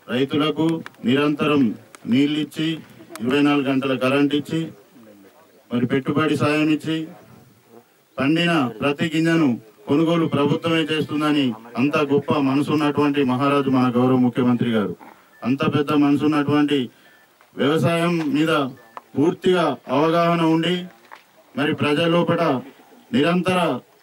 రైతులకు నిరంతరం నీళ్ళిచ్చి ఇరవై నాలుగు గంటల కరెంట్ ఇచ్చి మరి పెట్టుబడి సాయం ఇచ్చి పండిన ప్రతి గింజను కొనుగోలు ప్రభుత్వమే చేస్తుందని అంత గొప్ప మనసు ఉన్నటువంటి మహారాజు మన గౌరవ ముఖ్యమంత్రి గారు అంత పెద్ద మనసు ఉన్నటువంటి వ్యవసాయం మీద పూర్తిగా అవగాహన ఉండి మరి ప్రజల లోపల నిరంతర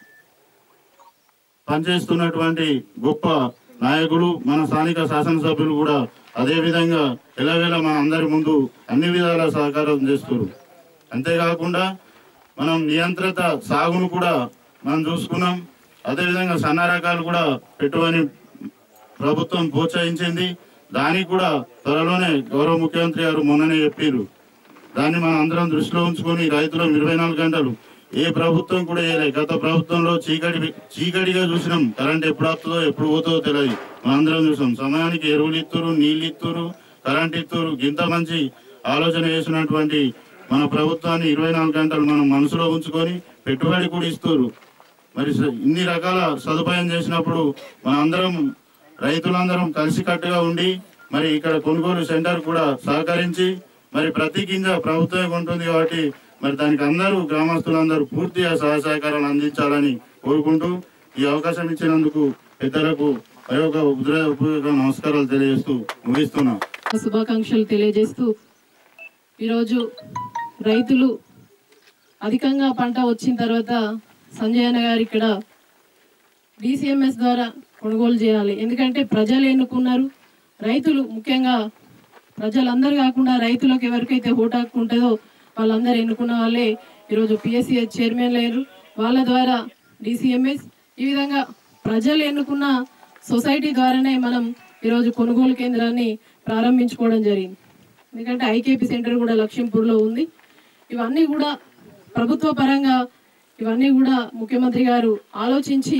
పనిచేస్తున్నటువంటి గొప్ప నాయకులు మన స్థానిక శాసనసభ్యులు కూడా అదే విధంగా ఎలావేళ మన అందరి ముందు అన్ని విధాల సహకారం చేస్తారు అంతేకాకుండా మనం నియంత్రిత సాగును కూడా మనం చూసుకున్నాం అదేవిధంగా సన్న రకాలు కూడా పెట్టుబడి ప్రభుత్వం ప్రోత్సహించింది దానికి కూడా త్వరలోనే గౌరవ ముఖ్యమంత్రి గారు మొన్ననే చెప్పారు దాన్ని మనం అందరం దృష్టిలో ఉంచుకొని రైతులకు ఇరవై నాలుగు గంటలు ఏ ప్రభుత్వం కూడా వేయలే గత ప్రభుత్వంలో చీకటి చీకటిగా చూసినాం కరెంట్ ఎప్పుడు వస్తుందో ఎప్పుడు పోతుందో తెలియదు మనందరం చూసాం సమయానికి ఎరువులు ఇత్తురు నీళ్ళు ఇత్తురు కరెంట్ ఇత్తురు ఇంత మంచి ఆలోచన చేసినటువంటి మన ప్రభుత్వాన్ని ఇరవై నాలుగు గంటలు మనం మనసులో ఉంచుకొని పెట్టుబడి కూడా ఇస్తారు మరి స- ఇన్ని రకాల సదుపాయం చేసినప్పుడు మనందరం రైతులందరం కలిసికట్టుగా ఉండి మరి ఇక్కడ కొనుగోలు సెంటర్ కూడా సహకరించి మరి ప్రతి గింజ ప్రభుత్వమే కొంటుంది కాబట్టి మరి దానికి అందరూ గ్రామస్తులందరూ పూర్తిగా సహాయ సహకారాలు అందించాలని కోరుకుంటూ ఈ అవకాశం ఇచ్చినందుకు పెద్దలకు మరి ఒక హృదయపూర్వక నమస్కారాలు తెలియజేస్తూ ముగిస్తున్నాం శుభాకాంక్షలు తెలియజేస్తూ ఈరోజు రైతులు అధికంగా పంట వచ్చిన తర్వాత సంజయ్ అన్న గారు ఇక్కడ డిసిఎంఎస్ ద్వారా కొనుగోలు చేయాలి ఎందుకంటే ప్రజలు ఎన్నుకున్నారు రైతులు ముఖ్యంగా ప్రజలందరూ కాకుండా రైతులకు ఎవరికైతే ఓటు హక్కు ఉంటుందో వాళ్ళందరూ ఎన్నుకున్న వాళ్ళే ఈరోజు పిఎస్సి చైర్మన్ లేరు వాళ్ళ ద్వారా డిసిఎంఎస్ ఈ విధంగా ప్రజలు ఎన్నుకున్న సొసైటీ ద్వారానే మనం ఈరోజు కొనుగోలు కేంద్రాన్ని ప్రారంభించుకోవడం జరిగింది ఎందుకంటే ఐకేపీ సెంటర్ కూడా లక్ష్మీపూర్లో ఉంది ఇవన్నీ కూడా ప్రభుత్వ పరంగా ఇవన్నీ కూడా ముఖ్యమంత్రి గారు ఆలోచించి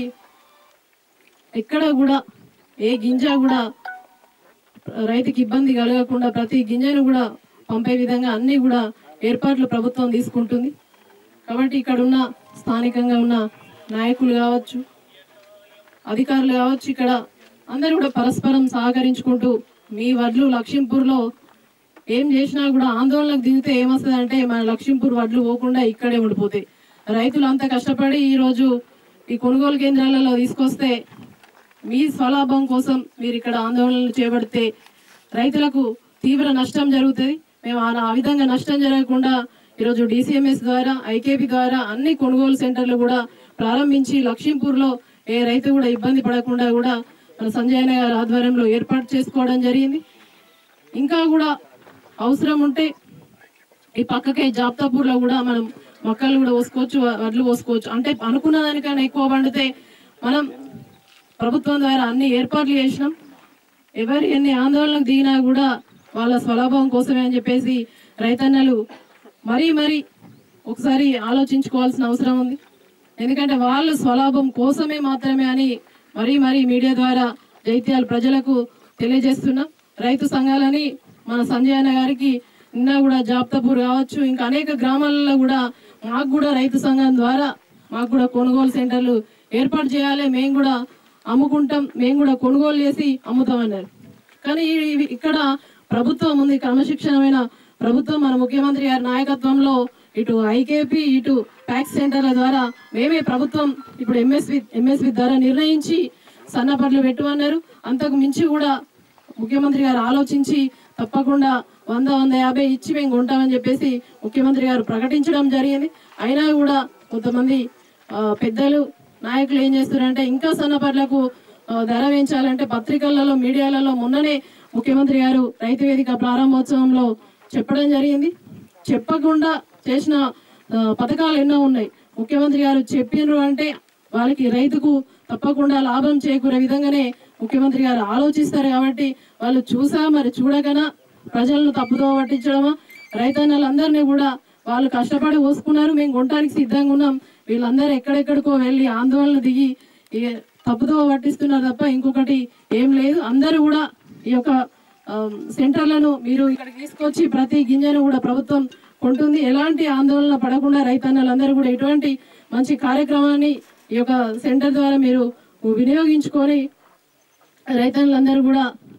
ఎక్కడ కూడా ఏ గింజ కూడా రైతుకి ఇబ్బంది కలగకుండా ప్రతి గింజను కూడా పంపే విధంగా అన్ని కూడా ఏర్పాట్లు ప్రభుత్వం తీసుకుంటుంది కాబట్టి ఇక్కడ ఉన్న స్థానికంగా ఉన్న నాయకులు కావచ్చు అధికారులు కావచ్చు ఇక్కడ అందరూ కూడా పరస్పరం సహకరించుకుంటూ మీ వడ్లు లక్ష్మీపూర్లో ఏం చేసినా కూడా ఆందోళనకు దిగితే ఏమొస్తుంది అంటే మన లక్ష్మీపూర్ వడ్లు పోకుండా ఇక్కడే ఉండిపోతాయి రైతులు అంత కష్టపడి ఈరోజు ఈ కొనుగోలు కేంద్రాలలో తీసుకొస్తే మీ స్వలాభం కోసం మీరు ఇక్కడ ఆందోళనలు చేపడితే రైతులకు తీవ్ర నష్టం జరుగుతుంది మేము ఆ ఆ విధంగా నష్టం జరగకుండా ఈరోజు డిసిఎంఎస్ ద్వారా ఐకేపీ ద్వారా అన్ని కొనుగోలు సెంటర్లు కూడా ప్రారంభించి లక్ష్మీపూర్లో ఏ రైతు కూడా ఇబ్బంది పడకుండా కూడా మన సంజయ్ అన్న గారి ఆధ్వర్యంలో ఏర్పాటు చేసుకోవడం జరిగింది ఇంకా కూడా అవసరం ఉంటే ఈ పక్కకే జాబ్తాపూర్ లో కూడా మనం మొక్కలు కూడా పోసుకోవచ్చు వ- వడ్లు పోసుకోవచ్చు అంటే అనుకున్న దానికన్నా ఎక్కువ పండితే మనం ప్రభుత్వం ద్వారా అన్ని ఏర్పాట్లు చేసినాం ఎవరు ఎన్ని ఆందోళనకు దిగినా కూడా వాళ్ళ స్వలాభం కోసమే అని చెప్పేసి రైతన్నలు మరీ మరీ ఒకసారి ఆలోచించుకోవాల్సిన అవసరం ఉంది ఎందుకంటే వాళ్ళు స్వలాభం కోసమే మాత్రమే అని మరీ మరీ మీడియా ద్వారా జైత్యాల ప్రజలకు తెలియజేస్తున్నాం రైతు సంఘాలని మన సంజయ్ అన్న గారికి నిన్న కూడా జాబ్తాపూర్ కావచ్చు ఇంకా అనేక గ్రామాలలో కూడా మాకు కూడా రైతు సంఘం ద్వారా మాకు కూడా కొనుగోలు సెంటర్లు ఏర్పాటు చేయాలి మేము కూడా అమ్ముకుంటాం మేము కూడా కొనుగోలు చేసి అమ్ముతామన్నారు కానీ ఈ- ఇక్కడ ప్రభుత్వం ఉంది క్రమశిక్షణమైన ప్రభుత్వం మన ముఖ్యమంత్రి గారి నాయకత్వంలో ఇటు ఐకేపీ ఇటు ప్యాక్స్ సెంటర్ల ద్వారా మేమే ప్రభుత్వం ఇప్పుడు ఎంఎస్వి ఎంఎస్వి ద్వారా నిర్ణయించి సన్నపట్లు పెట్టమన్నారు అంతకు మించి కూడా ముఖ్యమంత్రి గారు ఆలోచించి తప్పకుండా వంద వంద యాభై ఇచ్చి మేము కొంటామని చెప్పేసి ముఖ్యమంత్రి గారు ప్రకటించడం జరిగింది అయినా కూడా కొంతమంది ఆ, పెద్దలు నాయకులు ఏం చేస్తున్నారంటే ఇంకా సన్నపట్లకు ఆ, ధర పెంచాలంటే పత్రికలలో మీడియాలలో మొన్ననే ముఖ్యమంత్రి గారు రైతు వేదిక ప్రారంభోత్సవంలో చెప్పడం జరిగింది చెప్పకుండా చేసిన ఆ, పథకాలు ఎన్నో ఉన్నాయి ముఖ్యమంత్రి గారు చెప్పిండ్రు అంటే వాళ్ళకి రైతుకు తప్పకుండా లాభం చేకూరే విధంగానే ముఖ్యమంత్రి గారు ఆలోచిస్తారు కాబట్టి వాళ్ళు చూసా మరి చూడకనా ప్రజలను తప్పుదో పట్టించడమా రైతన్నలందరినీ కూడా వాళ్ళు కష్టపడి పోసుకున్నారు మేము కొనడానికి సిద్ధంగా ఉన్నాం వీళ్ళందరూ ఎక్కడెక్కడికో వెళ్ళి ఆందోళన దిగి ఇక తప్పుదో పట్టిస్తున్నారు తప్ప ఇంకొకటి ఏం లేదు అందరూ కూడా ఈ యొక్క ఆమ్, సెంటర్లను మీరు ఇక్కడికి తీసుకొచ్చి ప్రతి గింజను కూడా ప్రభుత్వం కొంటుంది ఎలాంటి ఆందోళన పడకుండా రైతన్నలందరూ కూడా ఎటువంటి మంచి కార్యక్రమాన్ని ఈ యొక్క సెంటర్ ద్వారా మీరు వినియోగించుకొని రైతన్నులందరూ కూడా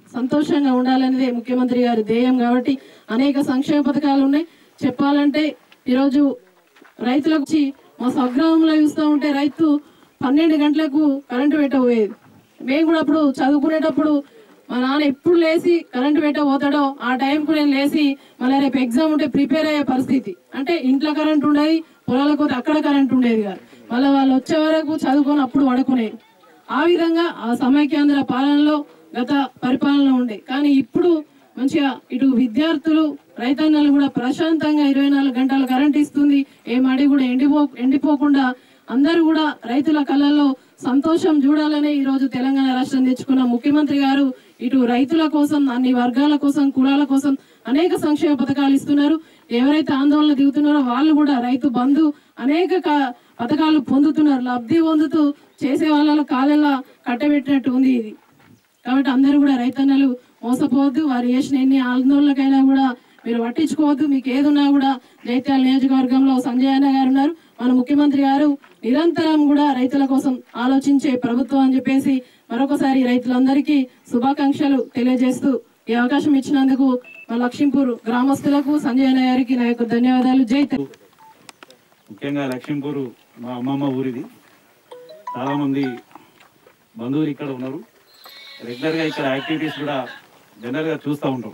సంతోషంగా ఉండాలనేదే ముఖ్యమంత్రి గారి ధ్యేయం కాబట్టి అనేక సంక్షేమ పథకాలు ఉన్నాయి చెప్పాలంటే ఈరోజు రైతులకు వచ్చి మా స్వగ్రామంలో చూస్తూ ఉంటే రైతు పన్నెండు గంటలకు కరెంటు పెట్టబోయేది మేము కూడా అప్పుడు చదువుకునేటప్పుడు మా నాన్న ఎప్పుడు లేచి కరెంటు పెట్ట పోతాడో ఆ టైంకు నేను లేచి మళ్ళీ రేపు ఎగ్జామ్ ఉంటే ప్రిపేర్ అయ్యే పరిస్థితి అంటే ఇంట్లో కరెంట్ ఉండేది పొలాలకు పోతే అక్కడ కరెంట్ ఉండేది కాదు మళ్ళీ వాళ్ళు వచ్చే వరకు చదువుకొని అప్పుడు పడుకునేది ఆ విధంగా ఆ సమైక్యాంధ్ర పాలనలో గత పరిపాలన ఉండే కానీ ఇప్పుడు మంచిగా ఇటు విద్యార్థులు రైతన్నలు కూడా ప్రశాంతంగా ఇరవై నాలుగు గంటలు కరెంట్ ఇస్తుంది ఏ మడి కూడా ఎండిపో ఎండిపోకుండా అందరూ కూడా రైతుల కళ్ళల్లో సంతోషం చూడాలనే ఈ రోజు తెలంగాణ రాష్ట్రం తెచ్చుకున్న ముఖ్యమంత్రి గారు ఇటు రైతుల కోసం అన్ని వర్గాల కోసం కులాల కోసం అనేక సంక్షేమ పథకాలు ఇస్తున్నారు ఎవరైతే ఆందోళన దిగుతున్నారో వాళ్ళు కూడా రైతు బంధు అనేక క- పథకాలు పొందుతున్నారు లబ్ధి పొందుతూ చేసే వాళ్ళ కాదల్లా కట్టబెట్టినట్టు ఉంది ఇది కాబట్టి అందరూ కూడా రైతన్నలు మోసపోవద్దు వారు చేసిన ఎన్ని ఆందోళనకైనా కూడా మీరు పట్టించుకోవద్దు మీకు ఏదున్నా కూడా జైత్యాల నియోజకవర్గంలో సంజయ్ అన్న గారు ఉన్నారు మన ముఖ్యమంత్రి గారు నిరంతరం కూడా రైతుల కోసం ఆలోచించే ప్రభుత్వం అని చెప్పేసి మరొకసారి రైతులందరికీ శుభాకాంక్షలు తెలియజేస్తూ ఈ అవకాశం ఇచ్చినందుకు మా లక్ష్మీపూర్ గ్రామస్తులకు సంజయ్ అన్న గారికి నా యొక్క ధన్యవాదాలు జై తెలంగాణ. ముఖ్యంగా లక్ష్మీపూర్ మా అమ్మమ్మ ఊరిది చాలామంది బంధువులు ఇక్కడ ఉన్నారు రెగ్యులర్గా ఇక్కడ యాక్టివిటీస్ కూడా జనరల్గా చూస్తూ ఉంటాం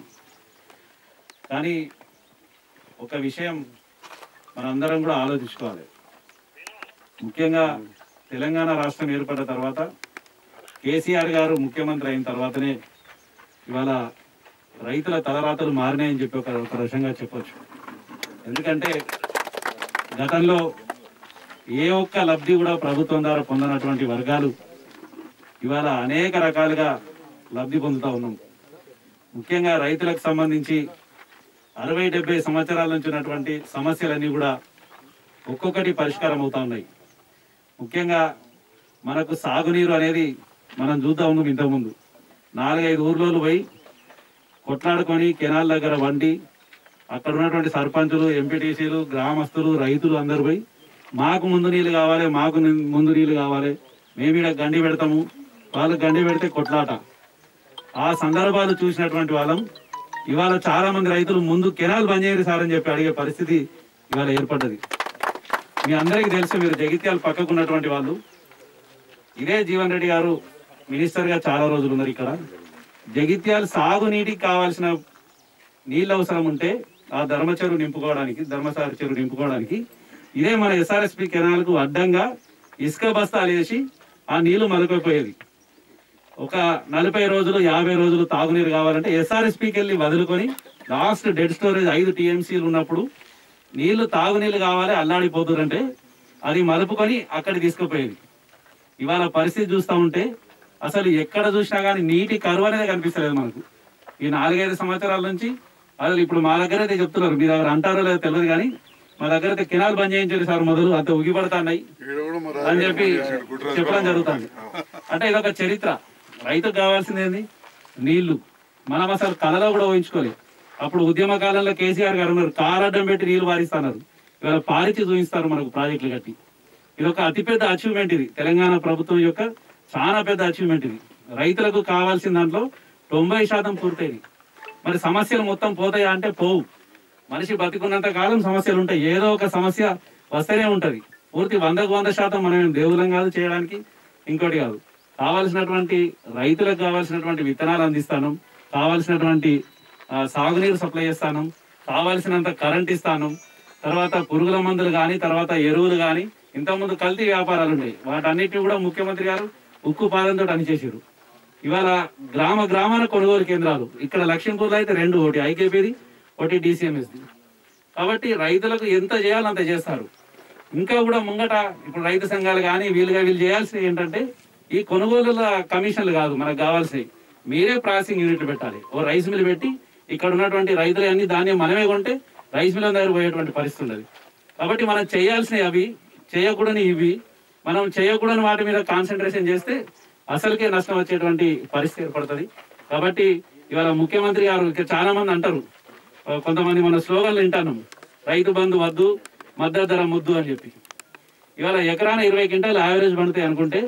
కానీ ఒక విషయం మనందరం కూడా ఆలోచించుకోవాలి ముఖ్యంగా తెలంగాణ రాష్ట్రం ఏర్పడిన తర్వాత కేసీఆర్ గారు ముఖ్యమంత్రి అయిన తర్వాతనే ఇవాళ రైతుల తలరాతలు మారినాయని చెప్పి ఒక ఒక రకంగా చెప్పొచ్చు ఎందుకంటే గతంలో ఏ ఒక్క లబ్ధి కూడా ప్రభుత్వం ద్వారా పొందనటువంటి వర్గాలు ఇవాళ అనేక రకాలుగా లబ్ధి పొందుతా ఉన్నాం ముఖ్యంగా రైతులకు సంబంధించి అరవై డెబ్బై సంవత్సరాల నుంచి ఉన్నటువంటి సమస్యలన్నీ కూడా ఒక్కొక్కటి పరిష్కారం అవుతా ఉన్నాయి ముఖ్యంగా మనకు సాగునీరు అనేది మనం చూద్దా ఉన్నాం ఇంతకుముందు నాలుగైదు ఊర్లోలు పోయి కొట్లాడుకొని కెనాల్ దగ్గర వండి అక్కడ ఉన్నటువంటి సర్పంచులు ఎంపీటీసీలు గ్రామస్తులు రైతులు అందరు పోయి మాకు ముందు నీళ్ళు కావాలి మాకు ని- ముందు నీళ్ళు కావాలి మేము ఇక్కడ గండి పెడతాము వాళ్ళు గండి పెడితే కొట్లాట ఆ సందర్భాలు చూసినటువంటి వాళ్ళం ఇవాళ చాలా మంది రైతులు ముందు కెనాల్ బంద్ చేయరు సార్ అని చెప్పి అడిగే పరిస్థితి ఇవాళ ఏర్పడ్డది మీ అందరికీ తెలుసు మీరు జగిత్యాల పక్కకు ఉన్నటువంటి వాళ్ళు ఇదే జీవన్ రెడ్డి గారు మినిస్టర్ గా చాలా రోజులు ఉన్నారు ఇక్కడ జగిత్యాల సాగునీటికి కావాల్సిన నీళ్ళు అవసరం ఉంటే ఆ ధర్మ చెరువు నింపుకోవడానికి ధర్మసారి చెరువు నింపుకోవడానికి ఇదే మన ఎస్ఆర్ఎస్పి కెనాల్కు అడ్డంగా ఇసుక బస్తాలు వేసి ఆ నీళ్లు మలుకపోయేది ఒక నలభై రోజులు యాభై రోజులు తాగునీరు కావాలంటే ఎస్ఆర్ఎస్పికి వెళ్ళి వదులుకొని లాస్ట్ డెడ్ స్టోరేజ్ ఐదు టీఎంసీలు ఉన్నప్పుడు నీళ్లు తాగునీళ్ళు కావాలి అల్లాడిపోతుందంటే అది మలుపుకొని అక్కడ తీసుకుపోయేది ఇవాళ పరిస్థితి చూస్తూ ఉంటే అసలు ఎక్కడ చూసినా కానీ నీటి కరువు అనేది కనిపిస్తలేదు మనకు ఈ నాలుగైదు సంవత్సరాల నుంచి అసలు ఇప్పుడు మా దగ్గర అయితే చెప్తున్నారు మీ దగ్గర అంటారో లేదో తెలియదు కానీ మా దగ్గర అయితే కెనాల్ బంద్ చేయించారు సార్ మొదలు అంత ఉగిపడుతున్నాయి అని చెప్పి చెప్పడం జరుగుతుంది అంటే ఇదొక చరిత్ర రైతుకు కావాల్సింది ఏంది నీళ్లు మనం అసలు కళలో కూడా ఊహించుకోలేదు అప్పుడు ఉద్యమ కాలంలో కేసీఆర్ గారు ఉన్నారు కారడ్డం పెట్టి నీళ్లు పారిస్తున్నారు ఇవాళ పారించి చూపిస్తారు మనకు ప్రాజెక్టులు కట్టి ఇది ఒక అతిపెద్ద అచీవ్మెంట్ ఇది తెలంగాణ ప్రభుత్వం యొక్క చాలా పెద్ద అచీవ్మెంట్ ఇది రైతులకు కావాల్సిన దాంట్లో తొంభై శాతం పూర్తయింది మరి సమస్యలు మొత్తం పోతాయా అంటే పోవు మనిషి బతికున్నంత కాలం సమస్యలు ఉంటాయి ఏదో ఒక సమస్య వస్తేనే ఉంటది పూర్తి వందకు వంద శాతం మనం ఏం దేవులం కాదు చేయడానికి ఇంకోటి కాదు కావాల్సినటువంటి రైతులకు కావాల్సినటువంటి విత్తనాలు అందిస్తాను కావాల్సినటువంటి ఆ, సాగునీరు సప్లై చేస్తాను కావాల్సినంత కరెంట్ ఇస్తాను తర్వాత పురుగుల మందులు కానీ తర్వాత ఎరువులు కానీ ఇంతకుముందు కల్తీ వ్యాపారాలు ఉన్నాయి వాటన్నిటిని కూడా ముఖ్యమంత్రి గారు ఉక్కు పాదంతో అనిచేసారు ఇవాళ గ్రామ గ్రామాన కొనుగోలు కేంద్రాలు ఇక్కడ లక్ష్మీపూర్లో అయితే రెండు ఒకటి ఐకేపీది ఒకటి డిసిఎంఎస్ది కాబట్టి రైతులకు ఎంత చేయాలో అంత చేస్తారు ఇంకా కూడా ముంగట ఇప్పుడు రైతు సంఘాలు కానీ వీళ్ళుగా వీళ్ళు చేయాల్సినవి ఏంటంటే ఈ కొనుగోలుల కమిషన్లు కాదు మనకు కావాల్సినవి మీరే ప్రాసెసింగ్ యూనిట్ పెట్టాలి ఓ రైస్ మిల్ పెట్టి ఇక్కడ ఉన్నటువంటి రైతులు అన్ని ధాన్యం మనమే కొంటే రైస్ మిల్ దగ్గర పోయేటువంటి పరిస్థితి ఉండదు కాబట్టి మనం చేయాల్సినవి అవి చేయకూడని ఇవి మనం చేయకూడని వాటి మీద కాన్సన్ట్రేషన్ చేస్తే అసలుకే నష్టం వచ్చేటువంటి పరిస్థితి ఏర్పడుతుంది కాబట్టి ఇవాళ ముఖ్యమంత్రి గారు ఇక్కడ చాలా మంది అంటారు ఆ, కొంతమంది మన స్లోగన్లు వింటాను రైతు బంధు వద్దు మద్దతు ధర ముద్దు అని చెప్పి ఇవాళ ఎకరాన ఇరవై క్వింటాలు యావరేజ్ పండుతాయి అనుకుంటే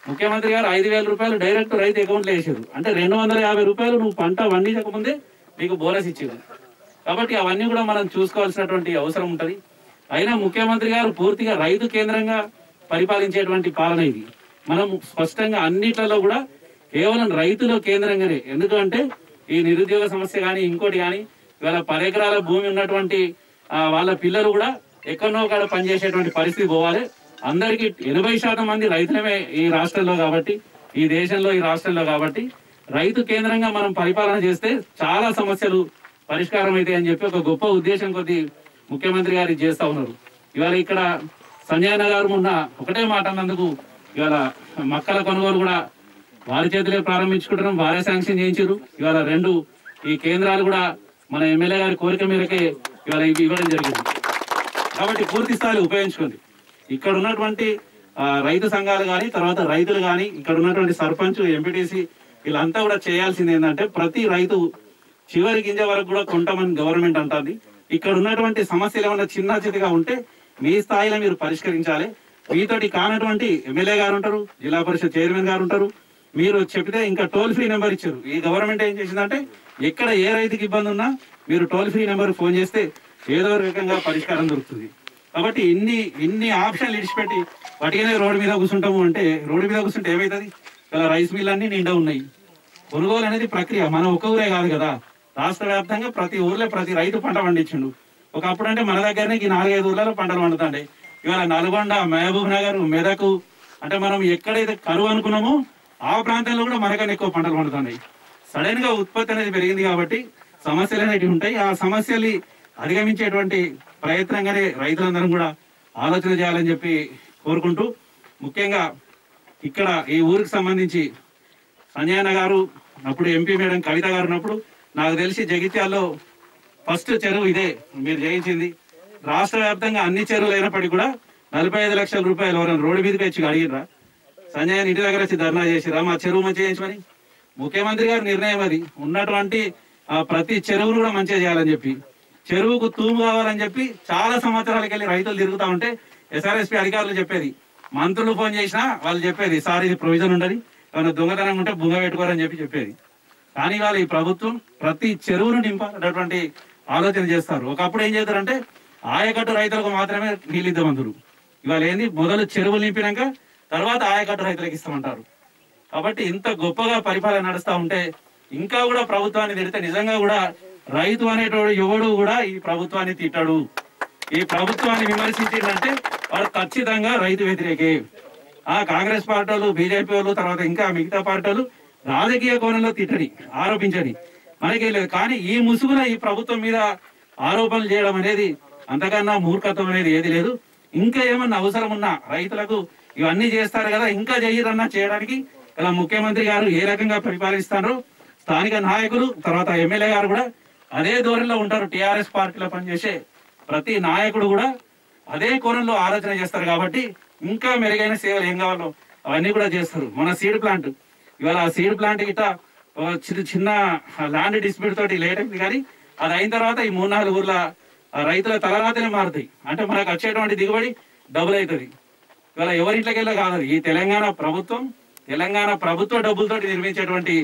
ముఖ్యమంత్రి గారు ఐదు వేల రూపాయలు డైరెక్ట్ రైతు అకౌంట్లో వేసారు అంటే రెండు వందల యాభై రూపాయలు నువ్వు పంట పండించకముందే నీకు బోనస్ ఇచ్చారు కాబట్టి అవన్నీ కూడా మనం చూసుకోవాల్సినటువంటి అవసరం ఉంటది అయినా ముఖ్యమంత్రి గారు పూర్తిగా రైతు కేంద్రంగా పరిపాలించేటువంటి పాలన ఇది మనం స్పష్టంగా అన్నిట్లలో కూడా కేవలం రైతుల కేంద్రంగానే ఎందుకంటే ఈ నిరుద్యోగ సమస్య కానీ ఇంకోటి కానీ ఇవాళ పది ఎకరాల భూమి ఉన్నటువంటి ఆ, వాళ్ళ పిల్లలు కూడా ఎక్కడనో కాడ పనిచేసేటువంటి పరిస్థితి పోవాలి అందరికీ ఎనభై శాతం మంది రైతులమే ఈ రాష్ట్రంలో కాబట్టి ఈ దేశంలో ఈ రాష్ట్రంలో కాబట్టి రైతు కేంద్రంగా మనం పరిపాలన చేస్తే చాలా సమస్యలు పరిష్కారం అయితే అని చెప్పి ఒక గొప్ప ఉద్దేశం కొద్ది ముఖ్యమంత్రి గారు ఇది చేస్తా ఉన్నారు ఇవాళ ఇక్కడ సంజయ్ గారు మొన్న ఒకటే మాట అన్నందుకు ఇవాళ మక్కల కొనుగోలు కూడా వారి చేతిలో ప్రారంభించుకుంటున్నాం వారే శాంక్షన్ చేయించారు ఇవాళ రెండు ఈ కేంద్రాలు కూడా మన ఎమ్మెల్యే గారి కోరిక మేరకే ఇవాళ ఇవి ఇవ్వడం జరిగింది కాబట్టి పూర్తి స్థాయిలో ఉపయోగించుకోండి ఇక్కడ ఉన్నటువంటి ఆ, రైతు సంఘాలు కానీ తర్వాత రైతులు కానీ ఇక్కడ ఉన్నటువంటి సర్పంచ్ ఎంపీటీసీ వీళ్ళంతా కూడా చేయాల్సింది ఏంటంటే ప్రతి రైతు చివరి గింజ వరకు కూడా కొంటామని గవర్నమెంట్ అంటుంది ఇక్కడ ఉన్నటువంటి సమస్యలు ఏమైనా చిన్న చితిగా ఉంటే మీ స్థాయిలో మీరు పరిష్కరించాలి మీతోటి కానటువంటి ఎమ్మెల్యే గారు ఉంటారు జిల్లా పరిషత్ చైర్మన్ గారు ఉంటారు మీరు చెప్తే ఇంకా టోల్ ఫ్రీ నెంబర్ ఇచ్చారు ఈ గవర్నమెంట్ ఏం చేసిందంటే ఎక్కడ ఏ రైతుకి ఇబ్బంది ఉన్నా మీరు టోల్ ఫ్రీ నెంబర్ ఫోన్ చేస్తే ఏదో రకంగా పరిష్కారం దొరుకుతుంది కాబట్టి ఇన్ని ఇన్ని ఆప్షన్లు ఇడిచిపెట్టి వాటికనే రోడ్డు మీద కూర్చుంటాము అంటే రోడ్డు మీద కూర్చుంటే ఏమవుతుంది ఇలా రైస్ మిల్ అన్ని నిండా ఉన్నాయి కొనుగోలు అనేది ప్రక్రియ మన ఒక ఊరే కాదు కదా రాష్ట్ర వ్యాప్తంగా ప్రతి ఊర్లో ప్రతి రైతు పంట పండించిండు ఒకప్పుడు అంటే మన దగ్గరనే ఈ నాలుగైదు ఊర్లలో పంటలు పండుతాండే ఇవాళ నల్గొండ మహబూబ్ నగర్ మెదకు అంటే మనం ఎక్కడైతే కరువు అనుకున్నామో ఆ ప్రాంతంలో కూడా మనకన్నా ఎక్కువ పంటలు పండుతున్నాయి సడన్ గా ఉత్పత్తి అనేది పెరిగింది కాబట్టి సమస్యలు అనేవి ఉంటాయి ఆ సమస్యల్ని అధిగమించేటువంటి ప్రయత్నంగానే రైతులందరం కూడా ఆలోచన చేయాలని చెప్పి కోరుకుంటూ ముఖ్యంగా ఇక్కడ ఈ ఊరికి సంబంధించి సంజయన్న గారు అప్పుడు ఎంపీ మేడం కవిత గారు ఉన్నప్పుడు నాకు తెలిసి జగిత్యాల్లో ఫస్ట్ చెరువు ఇదే మీరు చేయించింది రాష్ట్ర వ్యాప్తంగా అన్ని చెరువులు అయినప్పటికీ కూడా నలభై ఐదు లక్షల రూపాయలు ఎవరైనా రోడ్డు మీదకి వచ్చి అడిగినరా సంజయ్ ఇంటి దగ్గర వచ్చి ధర్నా చేసిరా మా చెరువు మంచిగా చేయించమని ముఖ్యమంత్రి గారి నిర్ణయం అది ఉన్నటువంటి ఆ ప్రతి చెరువును కూడా మంచిగా చేయాలని చెప్పి చెరువుకు తూము కావాలని చెప్పి చాలా సంవత్సరాలకి వెళ్ళి రైతులు తిరుగుతా ఉంటే ఎస్ఆర్ఎస్పీ అధికారులు చెప్పేది మంత్రులు ఫోన్ చేసినా వాళ్ళు చెప్పేది సార్ ఇది ప్రొవిజన్ ఉండదు ఏమైనా దొంగతనం ఉంటే బుంగ పెట్టుకోరని చెప్పి చెప్పేది కానీ వాళ్ళు ఈ ప్రభుత్వం ప్రతి చెరువును నింపాలన్నటువంటి ఆలోచన చేస్తారు ఒకప్పుడు ఏం చేస్తారంటే ఆయకట్టు రైతులకు మాత్రమే నీళ్ళు ఇద్దామందరు ఇవాళ ఏంది మొదలు చెరువులు నింపినాక తర్వాత ఆయకట్టు రైతులకు ఇస్తామంటారు కాబట్టి ఇంత గొప్పగా పరిపాలన నడుస్తా ఉంటే ఇంకా కూడా ప్రభుత్వాన్ని తిడితే నిజంగా కూడా రైతు అనేటోడు ఎవడు కూడా ఈ ప్రభుత్వాన్ని తిట్టాడు ఈ ప్రభుత్వాన్ని విమర్శించిందంటే వాడు ఖచ్చితంగా రైతు వ్యతిరేకే ఆ కాంగ్రెస్ పార్టీ వాళ్ళు బీజేపీ వాళ్ళు తర్వాత ఇంకా మిగతా పార్టీ వాళ్ళు రాజకీయ కోణంలో తిట్టని ఆరోపించని మనకేం లేదు కానీ ఈ ముసుగున ఈ ప్రభుత్వం మీద ఆరోపణలు చేయడం అనేది అంతకన్నా మూర్ఖత్వం అనేది ఏది లేదు ఇంకా ఏమన్నా అవసరం ఉన్నా రైతులకు ఇవన్నీ చేస్తారు కదా ఇంకా చెయ్యరన్నా చేయడానికి ఇలా ముఖ్యమంత్రి గారు ఏ రకంగా పరిపాలిస్తారో స్థానిక నాయకులు తర్వాత ఎమ్మెల్యే గారు కూడా అదే ధోరణిలో ఉంటారు టిఆర్ఎస్ పార్టీలో పనిచేసే ప్రతి నాయకుడు కూడా అదే కోణంలో ఆలోచన చేస్తారు కాబట్టి ఇంకా మెరుగైన సేవలు ఏం కావాలో అవన్నీ కూడా చేస్తారు మన సీడ్ ప్లాంట్ ఇవాళ ఆ సీడ్ ప్లాంట్ గిట్ట ఒక చిన్న చిన్న ల్యాండ్ డిస్ప్యూట్ తోటి లేట్ అయింది కానీ అది అయిన తర్వాత ఈ మూడు నాలుగు ఊర్ల ఆ రైతుల తలరాతనే మారుతాయి అంటే మనకు వచ్చేటువంటి దిగుబడి డబుల్ అవుతుంది ఇవాళ ఎవరింట్లోకి వెళ్ళా కాదు ఈ తెలంగాణ ప్రభుత్వం తెలంగాణ ప్రభుత్వ డబ్బులతోటి నిర్మించేటువంటి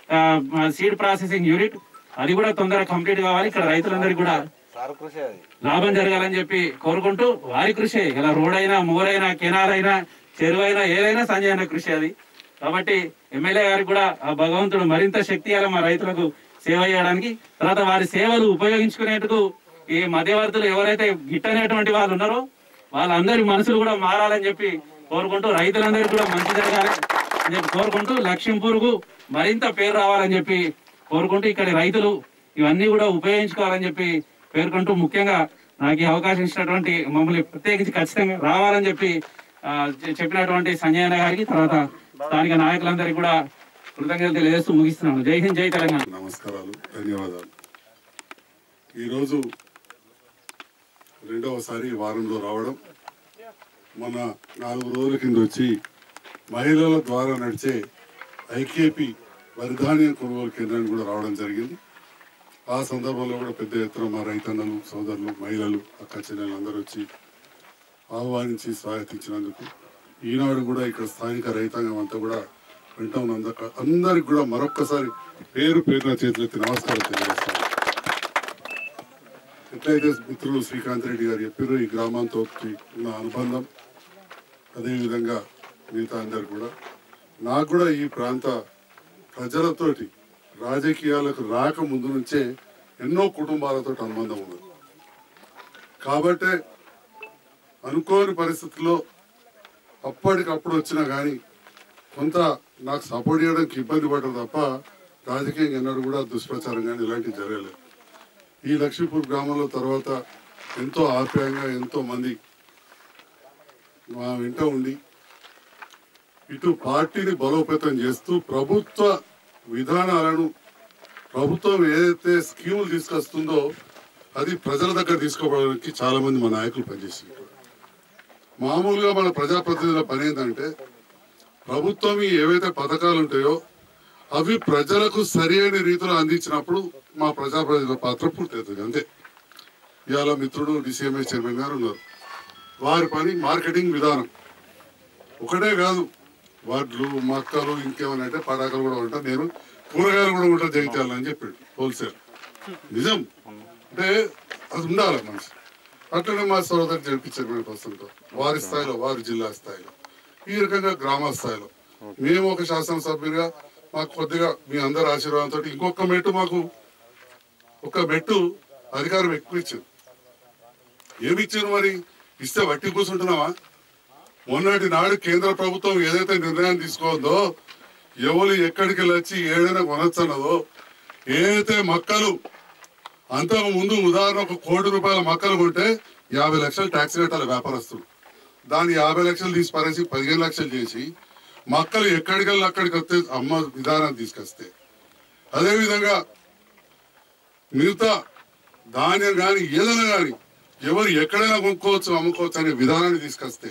సీడ్ ప్రాసెసింగ్ యూనిట్ అది కూడా తొందరగా కంప్లీట్ కావాలి ఇక్కడ రైతులందరికీ కూడా లాభం జరగాలని చెప్పి కోరుకుంటూ వారి కృషి ఇలా రోడ్ అయినా మోరైనా కెనాల్ అయినా చెరువు అయినా ఏదైనా సంజయ్ అన్న కృషి అది కాబట్టి ఎమ్మెల్యే గారికి కూడా ఆ భగవంతుడు మరింత శక్తి ఇవ్వాలి మా రైతులకు సేవ చేయడానికి తర్వాత వారి సేవలు ఉపయోగించుకునేందుకు ఈ మధ్యవర్తులు ఎవరైతే గిట్టనేటువంటి వాళ్ళు ఉన్నారో వాళ్ళందరి మనసులు కూడా మారాలని చెప్పి కోరుకుంటూ రైతులందరికీ కూడా మంచి జరగాలి అని చెప్పి కోరుకుంటూ లక్ష్మీపూర్కు మరింత పేరు రావాలని చెప్పి కోరుకుంటూ ఇక్కడ రైతులు ఇవన్నీ కూడా ఉపయోగించుకోవాలని చెప్పి పేర్కొంటూ ముఖ్యంగా నాకు ఈ అవకాశం ఇచ్చినటువంటి మమ్మల్ని ప్రత్యేకించి ఖచ్చితంగా రావాలని చెప్పి ఆ, చె- చెప్పినటువంటి సంజయ్ అన్న గారికి తర్వాత స్థానిక నాయకులందరికీ కూడా కృతజ్ఞతలు తెలియజేస్తూ ముగిస్తున్నాను జై హింద్ జై తెలంగాణ నమస్కారాలు ధన్యవాదాలు ఈరోజు రెండవసారి వారంలో రావడం మన నాలుగు రోజుల కింద వచ్చి మహిళల ద్వారా నడిచే ఐకేపీ వరిధాన్యం కొనుగోలు కేంద్రానికి కూడా రావడం జరిగింది ఆ సందర్భంలో కూడా పెద్ద ఎత్తున మా రైతన్నలు సోదరులు మహిళలు అక్క చెల్లెలు అందరూ వచ్చి ఆహ్వానించి స్వాగతించినందుకు ఈనాడు కూడా ఇక్కడ స్థానిక రైతాంగం అంతా కూడా వింటా ఉన్నందుకు అందరికి కూడా మరొక్కసారి పేరు పేరున చేతులెత్తి నమస్కారం తెలియజేస్తాను ఎట్లయితే మిత్రులు శ్రీకాంత్ రెడ్డి గారు చెప్పారు ఈ గ్రామంతో ఉన్న అనుబంధం అదేవిధంగా మిగతా అందరు కూడా నాకు కూడా ఈ ప్రాంత ప్రజలతోటి రాజకీయాలకు రాక ముందు నుంచే ఎన్నో కుటుంబాలతో అనుబంధం ఉన్నది కాబట్టే అనుకోని పరిస్థితుల్లో అప్పటికప్పుడు వచ్చినా కానీ కొంత నాకు సపోర్ట్ చేయడానికి ఇబ్బంది పడరు తప్ప రాజకీయంగా ఎన్నడూ కూడా దుష్ప్రచారం కానీ ఇలాంటివి జరగలేదు ఈ లక్ష్మీపూర్ గ్రామంలో తర్వాత ఎంతో ఆప్యాయంగా ఎంతో మంది మా వెంట ఉండి ఇటు పార్టీని బలోపేతం చేస్తూ ప్రభుత్వ విధానాలను ప్రభుత్వం ఏదైతే స్కీములు తీసుకొస్తుందో అది ప్రజల దగ్గర తీసుకోవడానికి చాలా మంది మా నాయకులు పనిచేస్తున్నారు మామూలుగా మన ప్రజాప్రతినిధుల పని ఏంటంటే ప్రభుత్వం ఈ ఏవైతే పథకాలు ఉంటాయో అవి ప్రజలకు సరి అయిన రీతిలో అందించినప్పుడు మా ప్రజాప్రతినిధుల పాత్ర పూర్తవుతుంది అంతే ఇవాళ మిత్రుడు డిసిఎంఎస్ చైర్మన్ గారు ఉన్నారు వారి పని మార్కెటింగ్ విధానం ఒకటే కాదు వడ్లు మక్కలు ఇంకేమైనా అంటే పటాకులు కూడా ఉంటాయి నేను కూరగాయలు కూడా ఉంటా జగిత్యాలని చెప్పాడు హోల్సేల్ నిజం అంటే అది ఉండాలి మనిషి అట్లనే మా సోదరు జరిపించారు ప్రస్తుతం వారి స్థాయిలో వారి జిల్లా స్థాయిలో ఈ రకంగా గ్రామ స్థాయిలో మేము ఒక శాసనసభ్యులుగా మాకు కొద్దిగా మీ అందరి ఆశీర్వాదంతో ఇంకొక మెట్టు మాకు ఒక మెట్టు అధికారం ఎక్కువ ఇచ్చింది ఏమి ఇచ్చారు మరి ఇస్తే వట్టి కూర్చుంటున్నావా మొన్నటి నాడు కేంద్ర ప్రభుత్వం ఏదైతే నిర్ణయం తీసుకోందో ఎవరు ఎక్కడికి వెళ్ళి వచ్చి ఏదైనా కొనొచ్చన్నదో ఏదైతే మక్కలు అంతకు ముందు ఉదాహరణ ఒక కోటి రూపాయల మక్కలు కొంటే యాభై లక్షలు ట్యాక్స్ కట్టాలి వ్యాపారస్తుడు దాన్ని యాభై లక్షలు తీసి పరేసి పదిహేను లక్షలు చేసి మక్కలు ఎక్కడికెళ్ళి అక్కడికి వస్తే అమ్మ విధానం తీసుకొస్తే అదేవిధంగా మిగతా ధాన్యం కానీ ఏదైనా కానీ ఎవరు ఎక్కడైనా కొనుక్కోవచ్చు అమ్ముకోవచ్చు అనే విధానాన్ని తీసుకొస్తే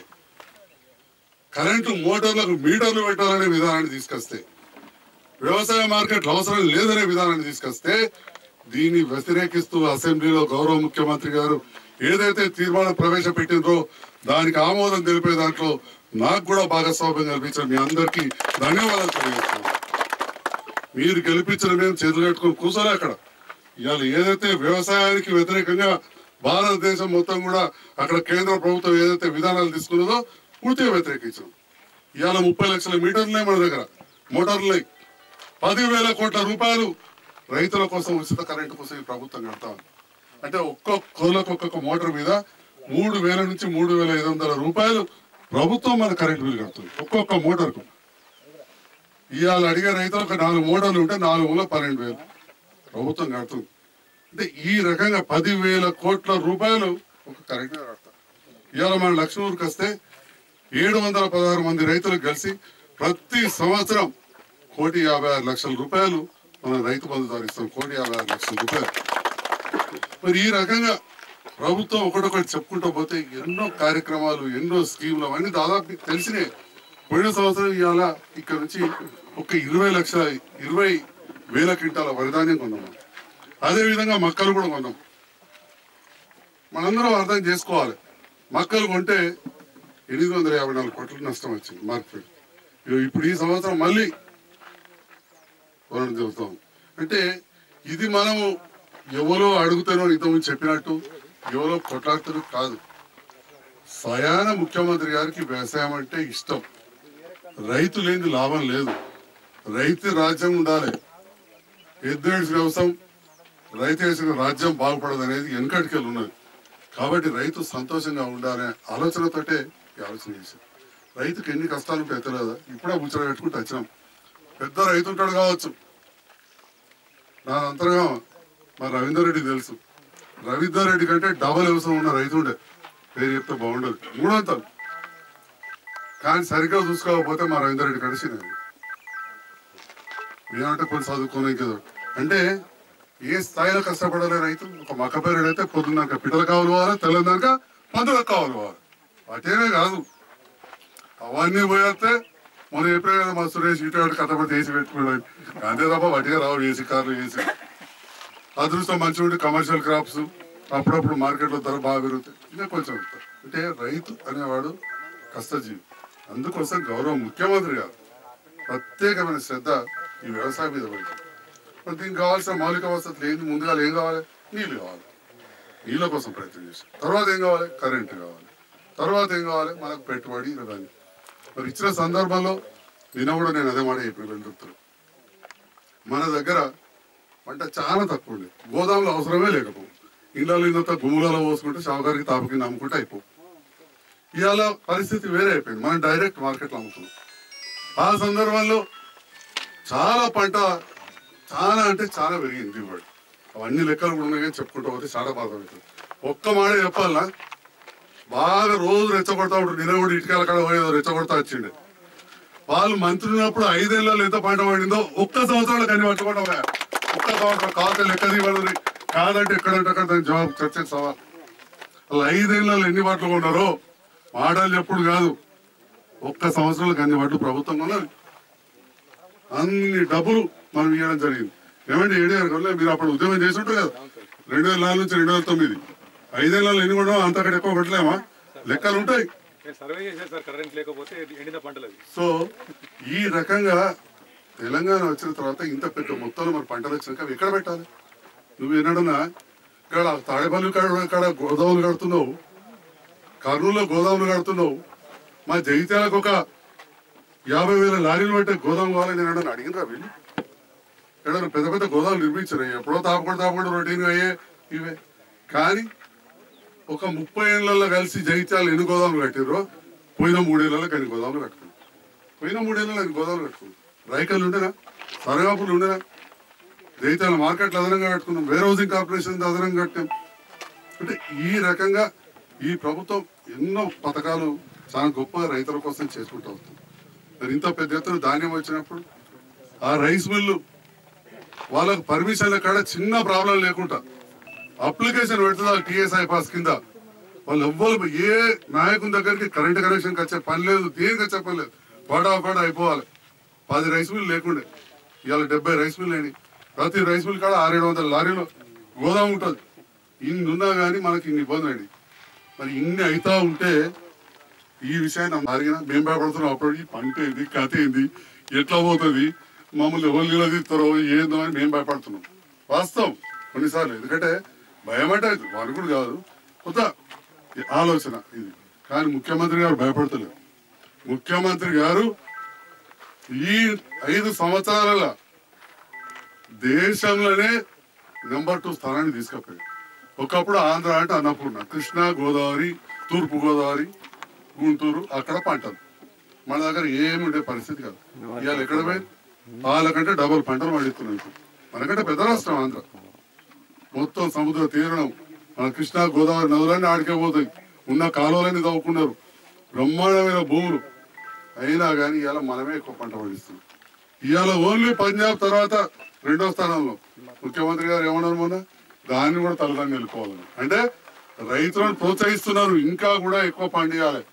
కరెంటు మోటార్లకు మీటర్లు పెట్టాలనే విధానాన్ని తీసుకొస్తే వ్యవసాయ మార్కెట్ అవసరం లేదనే విధానాన్ని తీసుకొస్తే దీన్ని వ్యతిరేకిస్తూ అసెంబ్లీలో గౌరవ ముఖ్యమంత్రి గారు ఏదైతే తీర్మానం ప్రవేశపెట్టిందో దానికి ఆమోదం తెలిపే దాంట్లో నాకు కూడా భాగస్వామ్యం కల్పించిన మీ అందరికీ ధన్యవాదాలు తెలియజేస్తున్నాను మీరు గెలిపించిన మేము చేతులు కట్టుకొని కూర్చోలే అక్కడ ఇవాళ ఏదైతే వ్యవసాయానికి వ్యతిరేకంగా భారతదేశం మొత్తం కూడా అక్కడ కేంద్ర ప్రభుత్వం ఏదైతే విధానాలు తీసుకున్నదో పూర్తిగా వ్యతిరేకించాం ఇవాళ ముప్పై లక్షల మీటర్లే మన దగ్గర మోటార్లే పదివేల కోట్ల రూపాయలు రైతుల కోసం ఉచిత కరెంటు కోసం ఈ ప్రభుత్వం కడతా ఉంది అంటే ఒక్కొక్క కోళ్ళకు ఒక్కొక్క మోటార్ మీద మూడు వేల నుంచి మూడు వేల ఐదు వందల రూపాయలు ప్రభుత్వం మన కరెంటు బిల్ కడుతుంది ఒక్కొక్క మోటార్కు ఇవాళ అడిగే రైతులకు నాలుగు మోటార్లు ఉంటే నాలుగు వందల పన్నెండు వేలు ప్రభుత్వం కడుతుంది అంటే ఈ రకంగా పదివేల కోట్ల రూపాయలు ఒక కరెంట్ మీద కడతారు ఇవాళ మన లక్ష్మూరుకి వస్తే ఏడు వందల పదహారు మంది రైతులకు కలిసి ప్రతి సంవత్సరం కోటి యాభై ఆరు లక్షల రూపాయలు మన రైతు బంధు ద్వారా ఇస్తాం కోటి యాభై ఆరు లక్షల రూపాయలు మరి ఈ రకంగా ప్రభుత్వం ఒకటొకటి చెప్పుకుంటూ పోతే ఎన్నో కార్యక్రమాలు ఎన్నో స్కీములు అవన్నీ దాదాపు మీకు తెలిసినే పోయిన సంవత్సరం ఇవాళ ఇక్కడ నుంచి ఒక ఇరవై లక్షల ఇరవై వేల క్వింటాల వరిధాన్యం కొన్నాం అదే విధంగా మక్కలు కూడా కొన్నాం మనందరం అర్థం చేసుకోవాలి మక్కలు కొంటే ఎనిమిది వందల యాభై నాలుగు కోట్ల నష్టం వచ్చింది మార్కెట్ ఇగో ఇప్పుడు ఈ సంవత్సరం మళ్ళీ కొనడం జరుగుతాం అంటే ఇది మనము ఎవరో అడుగుతానో ఇంతకుముందు చెప్పినట్టు ఎవరో కొట్లాడుతారు కాదు స్వయాన ముఖ్యమంత్రి గారికి వ్యవసాయం అంటే ఇష్టం రైతు లేని లాభం లేదు రైతు రాజ్యం ఉండాలి ఎద్దేసిన వ్యవసాయం రైతు వేసిన రాజ్యం బాగుపడదు అనేది వెనకటికెళ్ళి ఉన్నది కాబట్టి రైతు సంతోషంగా ఉండాలనే ఆలోచనతోటే ఈ ఆలోచన చేశారు రైతుకి ఎన్ని కష్టాలు ఉంటాయో తెలియదా ఇప్పుడే ముచ్చట పెట్టుకుంటూ వచ్చినాం పెద్ద రైతు ఉంటాడు కావచ్చు నా అంతర్గా మా రవీందర్ రెడ్డి తెలుసు రవీందర్ రెడ్డి కంటే డబల్ వ్యవసాయం ఉన్న రైతు ఉండే పేరు చెప్తే బాగుండదు మూడొంతలు కానీ సరిగ్గా చూసుకోకపోతే మా రవీందర్ రెడ్డి కలిసి నేను ఏమంటే కొన్ని చదువుకోనే కదా అంటే ఏ స్థాయిలో కష్టపడాలి రైతు ఒక మక్క పేరు అయితే పొద్దున్నాక పిట్టలు కావాలి పోవాలి తెల్లందాక పందులకు కావాలి పోవాలి వాటేనే కాదు అవన్నీ పోయేస్తే మనం చెప్పే కదా మా సురేష్ ఇటు కట్టబడి వేసి పెట్టుకున్నాడు అంతే తప్ప వట్టిగా రావు ఏసీ కార్లు ఏసీ అదృష్టం మంచిగా ఉంటే కమర్షియల్ క్రాప్స్ అప్పుడప్పుడు మార్కెట్లో ధర బాగా పెరుగుతాయి ఇంకా కొంచెం ఉంటాయి. అంటే రైతు అనేవాడు కష్టజీవి అందుకోసం గౌరవ ముఖ్యమంత్రి గారు ప్రత్యేకమైన శ్రద్ధ ఈ వ్యవసాయం మీద పడింది మరి దీనికి కావాల్సిన మౌలిక వసతులు ఏంది ముందుగా ఏం కావాలి నీళ్లు కావాలి నీళ్ళ కోసం ప్రయత్నం చేశాం తర్వాత ఏం కావాలి కరెంటు కావాలి తర్వాత ఏం కావాలి మనకు పెట్టుబడి ఇవన్నీ మరి ఇచ్చిన సందర్భంలో నిన్న కూడా నేను అదే మాట చెప్పిన వెళ్తున్నారు మన దగ్గర పంట చాలా తక్కువ ఉండేది గోదాములు అవసరమే లేకపోవు ఇళ్ళలో ఇంత గుమ్ములలో పోసుకుంటే షావుకారికి తాపు కింద అమ్ముకుంటే అయిపోవు ఇవాళ పరిస్థితి వేరే అయిపోయింది మనం డైరెక్ట్ మార్కెట్లో అమ్ముతున్నాం ఆ సందర్భంలో చాలా పంట చాలా అంటే చాలా పెరిగింది దిగుబడి అవన్నీ లెక్కలు కూడా ఉన్నాయి కానీ చెప్పుకుంటూ పోతే చాలా బాధ అవుతుంది ఒక్క మాట చెప్పాలనా బాగా రోజు రెచ్చగొడతా ఉంటారు నిన్న కూడా ఇటుకల కాడ పోయేదో రెచ్చగొడతా వచ్చిండే వాళ్ళు మంత్రి ఉన్నప్పుడు ఐదేళ్లలో ఎంత పంట పండిందో ఒక్క సంవత్సరంలో కన్ని పట్టుకోవడం ఒక్క సంవత్సరం కాక లెక్క తీయబడి కాదంటే ఎక్కడంటే అక్కడ దానికి జవాబు చర్చకు సవాల్ వాళ్ళు ఐదేళ్లలో ఎన్ని పట్లు కొన్నారో మాటలు చెప్పుడు కాదు ఒక్క సంవత్సరంలో అన్ని పట్లు ప్రభుత్వం కొన్నది అన్ని డబ్బులు మనం ఇవ్వడం జరిగింది ఏమంటే ఏడేరు కల్లా మీరు అప్పుడు ఉద్యమం చేసి ఉంటారు కదా రెండు వేల నాలుగు నుంచి రెండు వేల తొమ్మిది ఐదేళ్లలో ఎన్ని కొన్నామో అంతకంటే ఎక్కువ పెట్టలేమా లెక్కలు ఉంటాయి నేను సర్వే చేశాను సార్ కరెంట్ లేకపోతే ఎండిన పంటలు అవి సో ఈ రకంగా తెలంగాణ వచ్చిన తర్వాత ఇంత పెద్ద మొత్తంలో మన పంటలు వచ్చినాక అవి ఎక్కడ పెట్టాలి నువ్వు ఏనాడన్నా ఇక్కడ తాడేపల్లి కాడ కాడ గోదాములు కడుతున్నావు కర్నూలులో గోదాములు కడుతున్నావు మా జగిత్యాలకు ఒక యాభై వేల లారీలు పట్టే గోదాము కావాలని నేను అడిగినరా వీళ్ళు ఎక్కడ పెద్ద పెద్ద గోదాములు నిర్మించారు ఎప్పుడో తాపకుండా తాపకుండా రొటీన్ అయ్యే ఇవే కానీ ఒక ముప్పై ఏళ్ళల్లో కలిసి జగిత్యాలు ఎన్ని గోదాములు కట్టిర్రో పోయిన మూడేళ్లలో కానీ గోదాములు కట్టుకున్నాం పోయిన మూడేళ్లలో ఎన్ని గోదాములు కట్టుకున్నాం రైకలు ఉండేనా సరగాపులు ఉండేనా జగిత్యాల మార్కెట్లు అదనంగా కట్టుకున్నాం వేర్ హౌసింగ్ కార్పొరేషన్ అదనంగా కట్టాం అంటే ఈ రకంగా ఈ ప్రభుత్వం ఎన్నో పథకాలు చాలా గొప్ప రైతుల కోసం చేసుకుంటూ వస్తుంది మరి ఇంత పెద్ద ఎత్తున ధాన్యం వచ్చినప్పుడు ఆ రైస్ మిల్లు వాళ్ళకు పర్మిషన్ల కాడ చిన్న ప్రాబ్లం లేకుండా అప్లికేషన్ పెడుతుందా టీఎస్ఐ పాస్ కింద వాళ్ళు ఎవ్వరు ఏ నాయకుని దగ్గరికి కరెంట్ కనెక్షన్ వచ్చే పని లేదు దేనికి వచ్చే పని లేదు పడా పడా అయిపోవాలి పది రైస్ మిల్ లేకుండే ఇవాళ డెబ్బై రైస్ మిల్ అయినాయి ప్రతి రైస్ మిల్ కాడ ఆరేడు వందల లారీలో గోదాం ఉంటుంది ఇన్ని ఉన్నా కానీ మనకి ఇన్ని ఇబ్బంది అండి మరి ఇన్ని అవుతా ఉంటే ఈ విషయాన్ని అడిగిన మేము భయపడుతున్నాం అప్పుడు ఈ పంట ఏంది కథ ఏంది ఎట్లా పోతుంది మమ్మల్ని ఎవరు నిలదీస్తారో ఏందో అని మేము భయపడుతున్నాం వాస్తవం కొన్నిసార్లు ఎందుకంటే భయం అంటే వారు కూడా కాదు కొత్త ఆలోచన ఇది కానీ ముఖ్యమంత్రి గారు భయపడతలేదు ముఖ్యమంత్రి గారు ఈ ఐదు సంవత్సరాల దేశంలోనే నెంబర్ టూ స్థానాన్ని తీసుకుపోయాడు ఒకప్పుడు ఆంధ్ర అంటే అన్నపూర్ణ కృష్ణా గోదావరి తూర్పు గోదావరి గుంటూరు అక్కడ పంటలు మన దగ్గర ఏమి ఉండే పరిస్థితి కాదు ఇవాళ ఎక్కడ పోయి వాళ్ళకంటే డబుల్ పంటలు పండిస్తున్నాం ఇప్పుడు మనకంటే పెద్ద రాష్ట్రం ఆంధ్ర మొత్తం సముద్ర తీరణం మన కృష్ణా గోదావరి నదులన్నీ ఆడికే పోతాయి ఉన్న కాలువలన్నీ తవ్వుకున్నారు బ్రహ్మాండమైన భూములు అయినా కానీ ఇవాళ మనమే ఎక్కువ పంట పండిస్తున్నాం ఇవాళ ఓన్లీ పంజాబ్ తర్వాత రెండో స్థానంలో ముఖ్యమంత్రి గారు ఏమన్నారు మొన్న దాన్ని కూడా తలదాన్ని వెళ్ళిపోవాలని అంటే రైతులను ప్రోత్సహిస్తున్నారు ఇంకా కూడా ఎక్కువ పండియాలి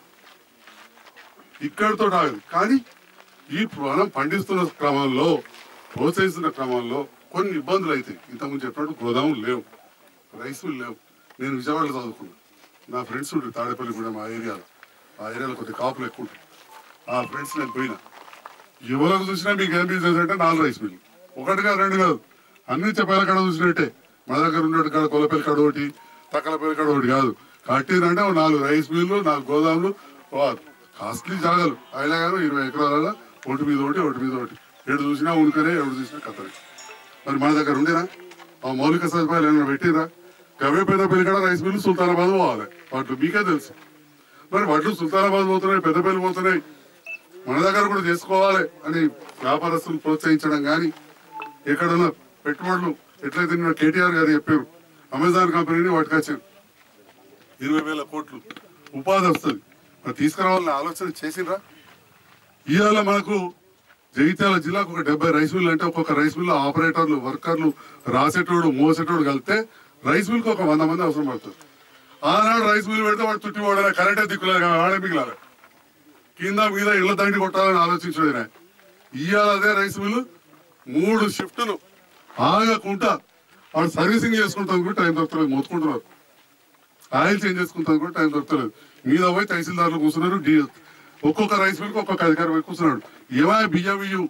ఇక్కడితో ఆగదు కానీ ఈ మనం పండిస్తున్న క్రమంలో ప్రోత్సహిస్తున్న క్రమంలో కొన్ని ఇబ్బందులు అవుతాయి ఇంతకుముందు చెప్పినట్టు గోదాములు లేవు రైసులు లేవు నేను విజయవాడలో చదువుకున్నా నా ఫ్రెండ్స్ ఉంటారు తాడేపల్లి కూడా మా ఏరియాలో ఆ ఏరియాలో కొద్ది కాపులు ఎక్కువ ఉంటాయి ఆ ఫ్రెండ్స్ నేను పోయినా ఎవరికి చూసినా మీకు ఏం బిజినెస్ అంటే నాలుగు రైస్ మిల్లు ఒకటి కాదు రెండు కాదు అన్ని చెప్పాల కాడ చూసినట్టే మన దగ్గర ఉన్నట్టు కాడ కొలపల్లి కాడ ఒకటి తక్కలపల్లి కాడ ఒకటి కాదు కట్టిరంటే ఓ నాలుగు రైస్ మిల్లు నాలుగు గోదాములు కాస్ట్లీ జాగాలు అయినా కానీ ఇరవై ఎకరాల ఒకటి మీద ఒకటి ఒకటి మీద ఒకటి ఏడు చూసినా ఉణుకనే ఏడు చూసినా కథలే మరి మన దగ్గర ఉండేనా ఆ మౌలిక సదుపాయాలు ఏమైనా పెట్టిరా గవే పెద్దపల్లి కాడ రైస్ మిల్లు సుల్తానాబాద్ పోవాలి వాటి మీకే తెలుసు మరి వడ్లు సుల్తానాబాద్ పోతున్నాయి పెద్దపల్లి పోతున్నాయి మన దగ్గర కూడా చేసుకోవాలి అని వ్యాపారస్తులు ప్రోత్సహించడం కానీ ఎక్కడన్నా పెట్టుబడులు ఎట్లయితే నిన్న కేటీఆర్ గారు చెప్పారు అమెజాన్ కంపెనీని పట్టుకొచ్చారు ఇరవై వేల కోట్లు ఉపాధి వస్తుంది మరి తీసుకురావాలని ఆలోచన చేసిండ్రా ఇవాళ మనకు జగిత్యాల జిల్లాకు ఒక డెబ్బై రైస్ మిల్లు అంటే ఒక్కొక్క రైస్ మిల్ ఆపరేటర్లు వర్కర్లు రాసేటోడు మోసేటోడు కలిపితే రైస్ మిల్కి ఒక వంద మంది అవసరం పడుతుంది ఆనాడు రైస్ మిల్ పెడితే వాడు చుట్టి వాడనే కరెంటే దిక్కులేదు వాడే మిగిలాలి కింద మీద ఇళ్ల దండి కొట్టాలని ఆలోచించడమే ఇవాళ అదే రైస్ మిల్లు మూడు షిఫ్టులు ఆగకుండా వాడు సర్వీసింగ్ చేసుకుంటాం కూడా టైం దొరకలేదు మొత్తుకుంటున్నారు ఆయిల్ చేంజ్ చేసుకుంటాం కూడా టైం దొరకలేదు మీద పోయి తహసీల్దార్లు కూర్చున్నారు డి ఒక్కొక్క రైస్ మిల్క్ ఒక్కొక్క అధికారి పోయి కూర్చున్నాడు ఏమా బియ్యం ఇయ్యు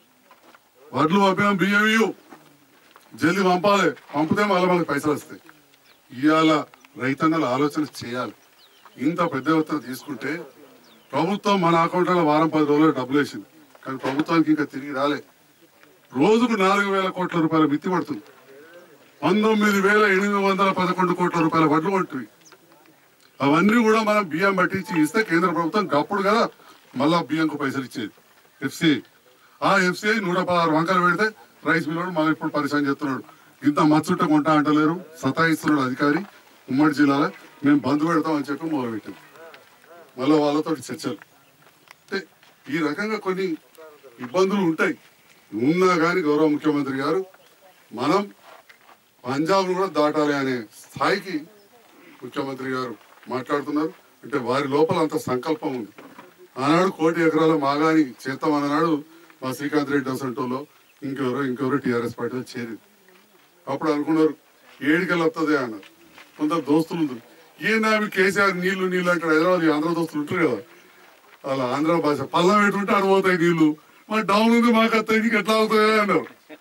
వడ్లు పంపినాం బియ్యం ఇయ్యు జల్దీ పంపాలి పంపితే మళ్ళీ మనకి పైసలు వస్తాయి ఇవాళ రైతన్నలు ఆలోచన చేయాలి ఇంత పెద్ద ఎత్తున తీసుకుంటే ప్రభుత్వం మన అకౌంట్లో వారం పది రోజులు డబ్బులు వేసింది కానీ ప్రభుత్వానికి ఇంకా తిరిగి రాలే రోజుకు నాలుగు వేల కోట్ల రూపాయల మిత్తి పడుతుంది పంతొమ్మిది వేల ఎనిమిది వందల పదకొండు కోట్ల రూపాయల వడ్లు కొంటుంది అవన్నీ కూడా మనం బియ్యం పట్టించి ఇస్తే కేంద్ర ప్రభుత్వం గప్పుడు కదా మళ్ళా బియ్యంకు పైసలు ఇచ్చేది ఎఫ్సిఐ ఆ ఎఫ్సిఐ నూట పదహారు వంకలు పెడితే రైస్ మిల్లు మళ్ళీ ఇప్పుడు పరిశ్రమ చేస్తున్నాడు ఇంత మచ్చుట్ట కొంటా అంటలేరు సతాయిస్తున్నాడు అధికారి ఉమ్మడి జిల్లాలో మేము బంద్ పెడతామని చెప్పి మొదలుపెట్టింది మళ్ళీ వాళ్ళతో చర్చలు అంటే ఈ రకంగా కొన్ని ఇబ్బందులు ఉంటాయి ఉన్నా కానీ గౌరవ ముఖ్యమంత్రి గారు మనం పంజాబ్ కూడా దాటాలి అనే స్థాయికి ముఖ్యమంత్రి గారు మాట్లాడుతున్నారు అంటే వారి లోపల అంత సంకల్పం ఉంది ఆనాడు కోటి ఎకరాల మాగాని చేస్తామన్నాడు మా శ్రీకాంత్ రెడ్డి అసంటోలో ఇంకెవరో ఇంకెవరో టీఆర్ఎస్ పార్టీలో చేరింది అప్పుడు అనుకున్నారు ఏడికెళ్ళి వస్తుంది అన్నారు కొంత దోస్తులు ఉంది ఈయన అవి కేసీఆర్ నీళ్లు నీళ్ళు అంటాడు హైదరాబాద్ ఈ ఆంధ్ర దోస్తులు ఉంటారు కదా అలా ఆంధ్ర భాష పల్లం పెట్టుంటే అటు పోతాయి నీళ్లు మరి డౌన్ ఉంది మాకు వస్తాయి నీకు ఎట్లా అవుతాయి అన్నారు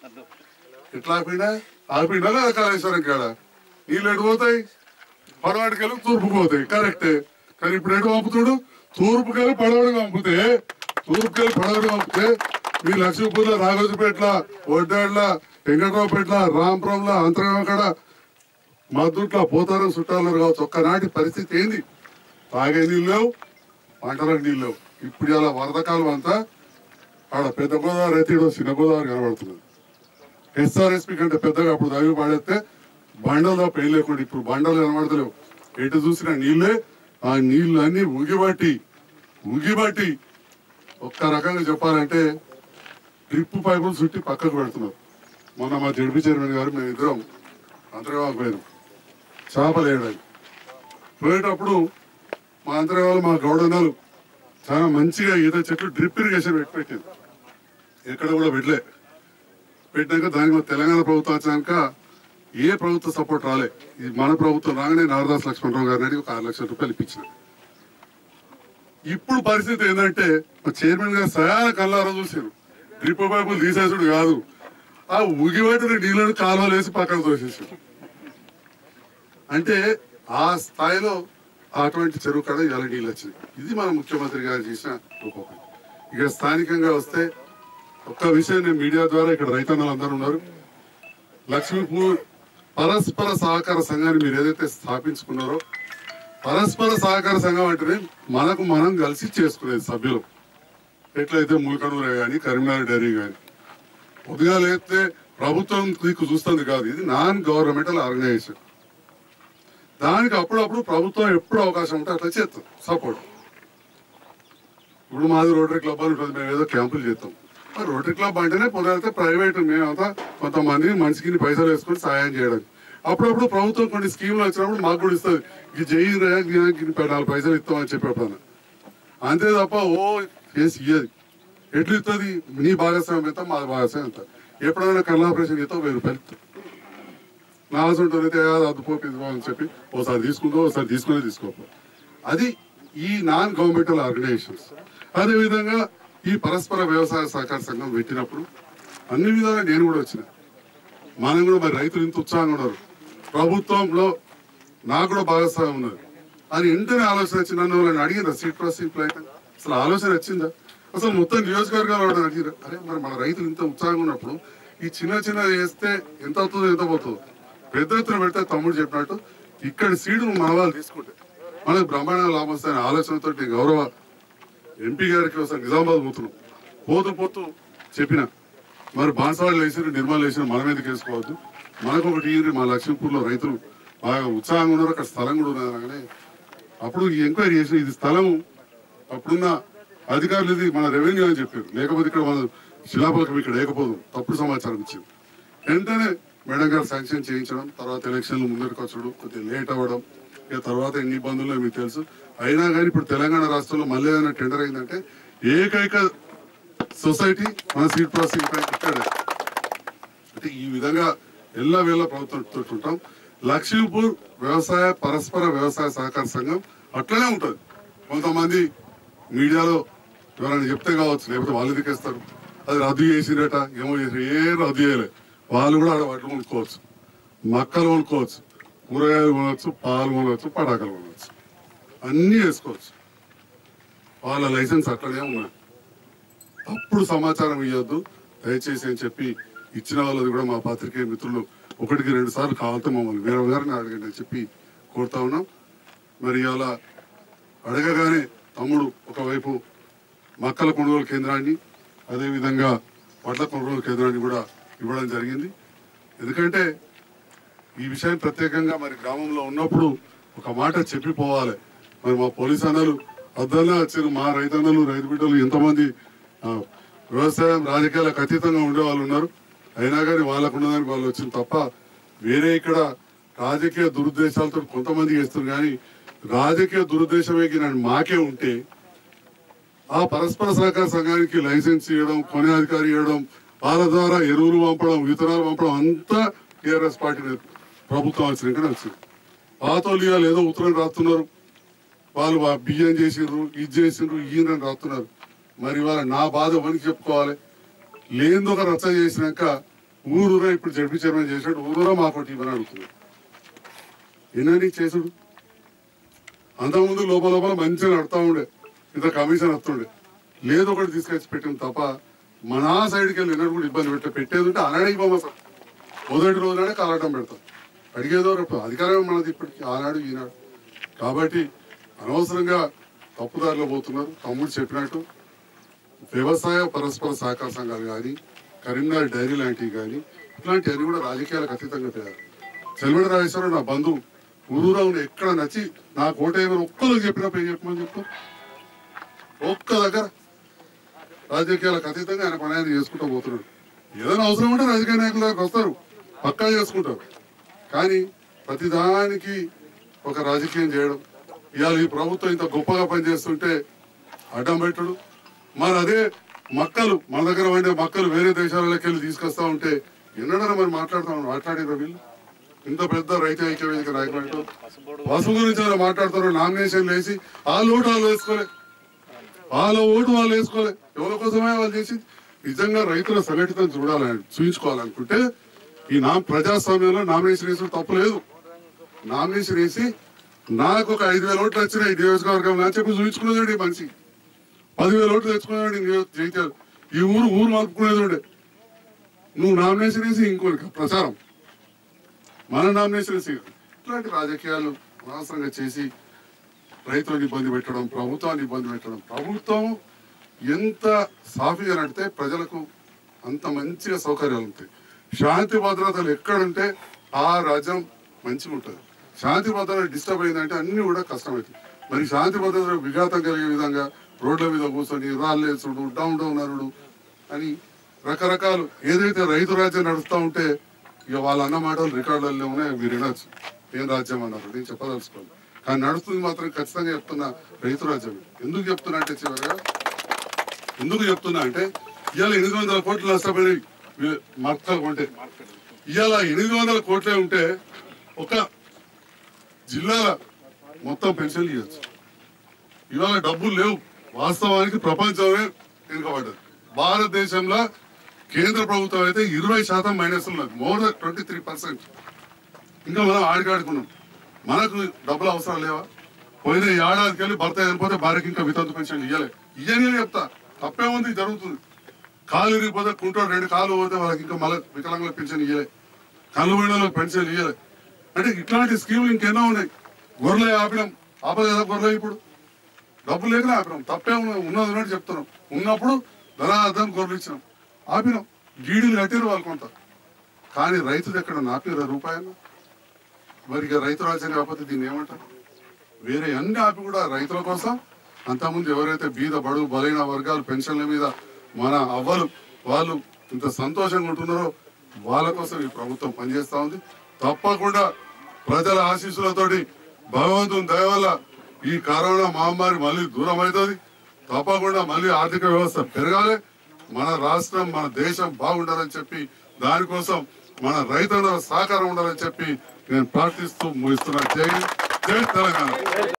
ఎట్లా ఆపిండా ఆపిండా లేదా కాళేశ్వరం కాడ నీళ్ళు ఎటు పోతాయి పడవాడికెళ్ళి తూర్పుకు పోతాయి కరెక్టే కానీ ఇప్పుడు ఎటు పంపుతుడు తూర్పుకెళ్ళి పడవాడికి పంపితే తూర్పుకెళ్ళి పడవాడికి పంపితే మీ లక్ష్మీపూర్లో రాఘోజపేట్ల ఒడ్డాడ్ల వెంకట్రావుపేట్ల రాంపురంలో అంతరంగడ మద్దుట్ల పోతారం చుట్టాలు కావచ్చు ఒక్కనాటి పరిస్థితి ఏంది తాగే నీళ్ళు లేవు పంటలకు నీళ్ళు లేవు ఇప్పుడు ఇలా వరద కాలం అంతా ఆడ పెద్ద గోదావరి అయితే ఈడ చిన్న గోదావరి కనబడుతున్నది ఎస్ఆర్ఎస్పి కంటే పెద్దగా అప్పుడు దవి పడేస్తే బండలు తప్ప ఏం లేకుండా ఇప్పుడు బండలు కనబడతలేవు ఎటు చూసినా నీళ్ళే ఆ నీళ్ళు అన్ని ఉగిబట్టి ఉగిబట్టి ఒక్క రకంగా చెప్పాలంటే డ్రిప్ పైపులు చుట్టి పక్కకు పెడుతున్నారు మొన్న మా జడ్పీ చైర్మన్ గారు మేము ఇద్దరం అంతర్వాకు పోయినాం చేపలు వేయడానికి పోయేటప్పుడు మా అంతర్వాళ్ళు మా గౌడన్నలు చాలా మంచిగా ఈత చెట్లు డ్రిప్ ఇరిగేషన్ పెట్టి పెట్టింది ఎక్కడ కూడా పెట్టలే పెట్టాక దానికి మన తెలంగాణ ప్రభుత్వం వచ్చాక ఏ ప్రభుత్వ సపోర్ట్ రాలే ఇది మన ప్రభుత్వం రాగానే నారదాస్ లక్ష్మణరావు గారిని అడిగి ఒక ఆరు లక్షల రూపాయలు ఇప్పించిన ఇప్పుడు పరిస్థితి ఏంటంటే మా చైర్మన్ గారు సయాన కల్లారా చూసారు డ్రిప్ పైపులు తీసేసుడు కాదు ఆ ఉగిబట్టిన నీళ్ళని కాలువలు వేసి పక్కన తోసేసారు అంటే ఆ స్థాయిలో అటువంటి చెరువు కాడ ఇవాళ నీళ్ళు వచ్చినాయి ఇది మన ముఖ్యమంత్రి గారు చేసిన ఒక పని. ఇక స్థానికంగా వస్తే ఒక్క విషయం నేను మీడియా ద్వారా ఇక్కడ రైతన్నలు అందరూ ఉన్నారు లక్ష్మీపూర్ పరస్పర సహకార సంఘాన్ని మీరు ఏదైతే స్థాపించుకున్నారో పరస్పర సహకార సంఘం అంటేనే మనకు మనం కలిసి చేసుకునేది సభ్యులు ఎట్లయితే ములకనూరే కానీ కరీంనగర్ డైరీ కానీ పొద్దుగా లేస్తే ప్రభుత్వం నీకు చూస్తుంది కాదు ఇది నాన్ గవర్నమెంటల్ ఆర్గనైజేషన్ దానికి అప్పుడప్పుడు ప్రభుత్వం ఎప్పుడు అవకాశం ఉంటే అట్లా చేస్తాం సపోర్ట్ ఇప్పుడు మాది రోటరీ క్లబ్ అని ఉంటుంది మేము ఏదో క్యాంపులు చేస్తాం మరి రోటరీ క్లబ్ అంటేనే పొద్దున ప్రైవేట్ మేమంతా కొంతమంది మనిషికి పైసలు వేసుకొని సహాయం చేయడానికి అప్పుడప్పుడు ప్రభుత్వం కొన్ని స్కీములు వచ్చినప్పుడు మాకు కూడా ఇస్తుంది ఇది జై నాలుగు పైసలు ఇస్తామని చెప్పేప్పుడు అంతే తప్ప ఓ చేసి ఇయ్యది ఎట్లు ఇస్తుంది నీ భాగస్వామ్యం ఎంత మా భాగస్వామ్యం ఎంత ఎప్పుడైనా కళ్ళ ఆపరేషన్ చేస్తావు వెయ్యి రూపాయలు ఇస్తావు నా అవసరం అయితే అదుపోపింది అని చెప్పి ఓసారి తీసుకుంటూ ఒకసారి తీసుకునే తీసుకోపో అది ఈ నాన్ గవర్నమెంటల్ ఆర్గనైజేషన్స్ అదేవిధంగా ఈ పరస్పర వ్యవసాయ సహకార సంఘం పెట్టినప్పుడు అన్ని విధాలుగా నేను కూడా వచ్చిన మనం కూడా మరి రైతులు ఇంత ఉత్సాహంగా ఉన్నారు ప్రభుత్వంలో నాకు కూడా భాగస్వామ్యం ఉన్నది అని వెంటనే ఆలోచన వచ్చి నన్ను వాళ్ళని అడిగిరా సీట్ ప్రాసెసింగ్ ప్లాంట్ అసలు ఆలోచన వచ్చిందా అసలు మొత్తం నియోజకవర్గాలు వాడు అడిగిరా అరే మరి మన రైతులు ఇంత ఉత్సాహంగా ఉన్నప్పుడు ఈ చిన్న చిన్న వేస్తే ఎంత అవుతుందో ఎంత పోతుందో పెద్ద ఎత్తున పెడితే తమ్ముడు చెప్పినట్టు ఇక్కడ సీడు మన వాళ్ళు తీసుకుంటే మనకు బ్రహ్మాండ లాభం వస్తాయనే ఆలోచనతో గౌరవ ఎంపీ గారికి ఒకసారి నిజామాబాద్ పోతున్నాం పోతూ పోతూ చెప్పిన మరి బాన్సాడు వేసిన నిర్మల్ వేసిన మనం ఎందుకు వేసుకోవద్దు మనకు ఒకటి ఇయ్యండి మా లక్ష్మీపూర్లో రైతులు బాగా ఉత్సాహంగా ఉన్నారు అక్కడ స్థలం కూడా ఉన్నది అనగానే అప్పుడు ఈ ఎంక్వైరీ చేసిన ఇది స్థలం అప్పుడున్న అధికారులు ఇది మన రెవెన్యూ అని చెప్పారు లేకపోతే ఇక్కడ మన శిలాపలకం ఇక్కడ లేకపోదు తప్పుడు సమాచారం ఇచ్చింది వెంటనే మేడం గారు శాంక్షన్ చేయించడం తర్వాత ఎలక్షన్లు ముందరికి వచ్చడం కొద్దిగా లేట్ అవ్వడం ఇక తర్వాత ఎన్ని ఇబ్బందులు మీకు తెలుసు అయినా కానీ ఇప్పుడు తెలంగాణ రాష్ట్రంలో మళ్ళీ ఏదైనా టెండర్ అయిందంటే ఏకైక సొసైటీ మన సీట్ ప్రాసెసింగ్ బ్యాంక్ ఇక్కడే అంటే ఈ విధంగా ఎల్ల వేళ ప్రభుత్వంతో ఉంటాం లక్ష్మీపూర్ వ్యవసాయ పరస్పర వ్యవసాయ సహకార సంఘం అట్లనే ఉంటుంది కొంతమంది మీడియాలో ఎవరైనా చెప్తే కావచ్చు లేకపోతే వాళ్ళు దికేస్తారు అది రద్దు చేసిరట ఏమో చేసి ఏ రద్దు చేయలే వాళ్ళు కూడా ఆడ వడ్లు కొనుక్కోవచ్చు మక్కలు కొనుక్కోవచ్చు కూరగాయలు కొనవచ్చు పాలు కొనవచ్చు పటాకులు కొనవచ్చు అన్నీ వేసుకోవచ్చు వాళ్ళ లైసెన్స్ అట్లనే ఉన్నాయి తప్పుడు సమాచారం ఇవ్వద్దు దయచేసి అని చెప్పి ఇచ్చిన వాళ్ళది కూడా మా పాత్రికేయ మిత్రులు ఒకటికి రెండు సార్లు కావాలంటే మమ్మల్ని వేరే గారిని అడగండి అని చెప్పి కోరుతా ఉన్నాం మరి అలా అడగగానే తమ్ముడు ఒకవైపు మక్కల కొనుగోలు కేంద్రాన్ని అదేవిధంగా వడ్ల కొనుగోలు కేంద్రాన్ని కూడా ఇవ్వడం జరిగింది ఎందుకంటే ఈ విషయం ప్రత్యేకంగా మరి గ్రామంలో ఉన్నప్పుడు ఒక మాట చెప్పిపోవాలి మరి మా పోలీస్ అన్నలు అద్దల్లా వచ్చారు మా రైతన్నలు రైతు బిడ్డలు ఎంతమంది ఆ, వ్యవసాయం రాజకీయాలకు అతీతంగా ఉండే వాళ్ళు ఉన్నారు అయినా కానీ వాళ్ళకు ఉన్నదానికి వాళ్ళు వచ్చింది తప్ప వేరే ఇక్కడ రాజకీయ దురుద్దేశాలతో కొంతమంది చేస్తారు కానీ రాజకీయ దురుద్దేశమే నన్ను మాకే ఉంటే ఆ పరస్పర సహకార సంఘానికి లైసెన్స్ ఇవ్వడం కొనే అధికారి ఇవ్వడం వాళ్ళ ద్వారా ఎరువులు పంపడం విత్తనాలు పంపడం అంతా టీఆర్ఎస్ పార్టీ ప్రభుత్వం వచ్చినాకనే వచ్చింది పాతోళ్ళు ఇవాళ ఏదో ఉత్తరం రాస్తున్నారు వాళ్ళు వా- బియ్యం చేసిండ్రు ఇది చేసిండ్రు ఈయన రాస్తున్నారు మరి వాళ్ళ నా బాధ వనికి చెప్పుకోవాలి లేనిది ఒక రచ్చ చేసినాక ఊరూరా ఇప్పుడు జడ్పీ చైర్మన్ చేసాడు ఊరూరా మాకోటి ఇవ్వని అడుగుతున్నారు ఎన్నని చేసుడు అంతకుముందు లోపల లోపల మంచిగా నడుతా ఉండే ఇంత కమిషన్ వస్తుండే లేదు ఒకటి తీసుకొచ్చి పెట్టిన తప్ప మన సైడ్కి వెళ్ళి ఎన్నడూ కూడా ఇబ్బంది పెట్టే పెట్టేది ఉంటే అనడే ఇవ్వమా సార్ మొదటి రోజు నాడే కాలటం పెడతాం అడిగేదో రేపు అధికారం మనది ఇప్పటికి ఆనాడు ఈనాడు కాబట్టి అనవసరంగా తప్పుదారిలో పోతున్నారు తమ్ముడు చెప్పినట్టు వ్యవసాయ పరస్పర సహకార సంఘాలు కానీ కరీంనగర్ డైరీ లాంటివి కానీ ఇట్లాంటివన్నీ కూడా రాజకీయాలకు అతీతంగా తయారు చెల్మడి రాజేశ్వరం నా బంధువు ఊరూరా ఉన్న ఎక్కడ నచ్చి నా కోట ఏమైనా ఒక్కరికి చెప్పినప్పుడు ఏం చెప్పమని చెప్పు ఒక్క దగ్గర రాజకీయాలకు అతీతంగా ఆయన పని ఆయన చేసుకుంటూ పోతున్నాడు ఏదైనా అవసరం ఉంటే రాజకీయ నాయకుల దగ్గరకు వస్తారు పక్కా చేసుకుంటారు కానీ ప్రతిదానికి ఒక రాజకీయం చేయడం ఇవాళ ఈ ప్రభుత్వం ఇంత గొప్పగా పనిచేస్తుంటే అడ్డం పెట్టడు మరి అదే మక్కలు మన దగ్గర వండే మక్కలు వేరే దేశాలకి వెళ్ళి తీసుకొస్తా ఉంటే ఎన్నడన్నా మరి మాట్లాడతాం మాట్లాడారు వీళ్ళు ఇంత పెద్ద రైతు ఐక్య వేదిక నాయకులు అంటూ పసుపు గురించి ఏమైనా మాట్లాడుతారు నామినేషన్ వేసి వాళ్ళ ఓటు వాళ్ళు వేసుకోలే వాళ్ళ ఓటు వాళ్ళు వేసుకోలే ఎవరి కోసమే వాళ్ళు చేసి నిజంగా రైతుల సంఘటితం చూడాలని చూపించుకోవాలనుకుంటే ఈ నా ప్రజాస్వామ్యంలో నామినేషన్ వేసిన తప్పు లేదు నామినేషన్ వేసి నాకు ఒక ఐదు వేల ఓట్లు వచ్చినాయి ఈ నియోజకవర్గంలో అని చెప్పి చూపించుకునేదండి ఈ మనిషి పదివేల ఓట్లు తెచ్చుకునేవాడి జైత్యాలు ఈ ఊరు ఊరు మార్పుకునేది ఉండే నువ్వు నామినేషన్ వేసి ఇంకోటి ప్రచారం మన నామినేషన్ వేసి ఇట్లాంటి రాజకీయాలు అనవసరంగా చేసి రైతులను ఇబ్బంది పెట్టడం ప్రభుత్వాన్ని ఇబ్బంది పెట్టడం ప్రభుత్వం ఎంత సాఫీగా నడితే ప్రజలకు అంత మంచిగా సౌకర్యాలు ఉంటాయి శాంతి భద్రతలు ఎక్కడుంటే ఆ రాజ్యం మంచిగా ఉంటుంది శాంతి భద్రత డిస్టర్బ్ అయిందంటే అన్ని కూడా కష్టమవుతాయి మరి శాంతి భద్రతలకు విఘాతం కలిగే విధంగా రోడ్ల మీద కూర్చొని రాళ్ళేసుడు డౌన్ డౌన్ అరుడు అని రకరకాలు ఏదైతే రైతు రాజ్యం నడుస్తూ ఉంటే ఇక వాళ్ళ అన్న మాటలు రికార్డులలో ఉన్నాయి మీరు వినొచ్చు ఏం రాజ్యం అన్నారు నేను చెప్పదలుచుకోవాలి కానీ నడుస్తుంది మాత్రం ఖచ్చితంగా చెప్తున్నా రైతు రాజ్యం ఎందుకు చెప్తున్నా అంటే చివరిగా ఎందుకు చెప్తున్నా అంటే ఇవాళ ఎనిమిది వందల కోట్లు నష్టపోయినాయి వీ- మక్కలు కొంటే ఇవాళ ఎనిమిది వందల కోట్లే ఉంటే ఒక జిల్లాల మొత్తం పెన్షన్లు ఇవ్వచ్చు ఇవాళ డబ్బులు లేవు వాస్తవానికి ప్రపంచమే వెనుకబడ్డది భారతదేశంలో కేంద్ర ప్రభుత్వం అయితే ఇరవై శాతం మైనస్ ఉన్నది more than twenty three percent ఇంకా మనం ఆడికాడుకున్నాం మనకు డబ్బులు అవసరం లేవా పోయిన ఏడాదికి వెళ్ళి భర్త చనిపోతే భార్యకి ఇంకా వితంతు పెన్షన్ ఇయ్యలే ఇయ్యని చెప్తా తప్పే ఉంది జరుగుతుంది కాలు ఇరిగిపోతే కుంటోడు రెండు కాళ్ళు పోతే వాళ్ళకి ఇంకా మళ్ళీ వికలాంగుల పెన్షన్ ఇయ్యలే కళ్ళు పోయిన వాళ్ళకి పెన్షన్ ఇయ్యలే అంటే ఇట్లాంటి స్కీములు ఇంకెన్నో ఉన్నాయి గొర్రెలు ఆపినాం ఆపలేదా గొర్రెలు ఇప్పుడు డబ్బులు లేకనే ఆపినాం తప్పే ఉన్నది ఉన్నది ఉన్నట్టు చెప్తున్నాం ఉన్నప్పుడు ధనార్థం గొర్రెలు ఇచ్చినాం ఆపినాం గీడీలు కట్టారు వాళ్ళు కొంత కానీ రైతులు ఎక్కడ నాపిరా రూపాయలు మరి ఇక రైతు రాజ్యం కాకపోతే దీన్ని ఏమంటారు వేరే అన్ని ఆపి కూడా రైతుల కోసం అంతకుముందు ఎవరైతే బీద బడు బలైన వర్గాలు పెన్షన్ల మీద మన అవ్వలు వాళ్ళు ఇంత సంతోషంగా ఉంటున్నారో వాళ్ళ కోసం ఈ ప్రభుత్వం పనిచేస్తా ఉంది తప్పకుండా ప్రజల ఆశీస్సులతోటి భగవంతుని దయ వల్ల ఈ కరోనా మహమ్మారి మళ్ళీ దూరం అవుతుంది తప్పకుండా మళ్ళీ ఆర్థిక వ్యవస్థ పెరగాలి మన రాష్ట్రం మన దేశం బాగుండాలని చెప్పి దానికోసం మన రైతుల సహకారం ఉండాలని చెప్పి నేను ప్రార్థిస్తూ ముగిస్తున్నా జై జై తెలంగాణ